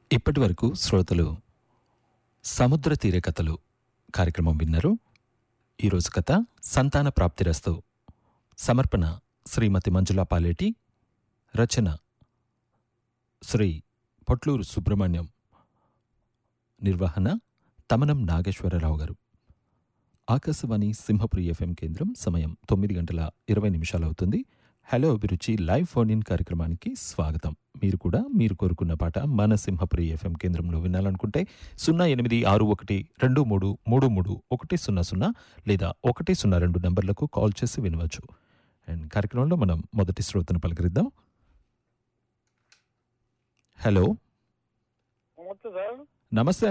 ఇప్పటి వరకు శ్రోతలు సముద్ర తీర కథలు కార్యక్రమం విన్నారు ఈరోజు కథ సంతాన ప్రాప్తిరస్తు సమర్పణ శ్రీమతి మంజులా పాలేటి రచన శ్రీ పొట్లూరు సుబ్రహ్మణ్యం నిర్వహణ తమనం నాగేశ్వరరావు గారు ఆకాశవాణి సింహపురి ఎఫ్ఎం కేంద్రం సమయం తొమ్మిది గంటల ఇరవై నిమిషాలు అవుతుంది హలో అభిరుచి లైవ్ ఫోన్ ఇన్ కార్యక్రమానికి స్వాగతం మీరు కూడా మీరు కోరుకున్న పాట మన సింహపురి ఎఫ్ఎం కేంద్రంలో వినాలనుకుంటే సున్నా ఎనిమిది ఆరు ఒకటి రెండు మూడు మూడు మూడు ఒకటి సున్నా సున్నా లేదా ఒకటి సున్నా రెండు నంబర్లకు కాల్ చేసి వినవచ్చు అండ్ కార్యక్రమంలో మనం మొదటి శ్రోతను పలకరిద్దాం హలో నమస్తే సార్ నమస్తే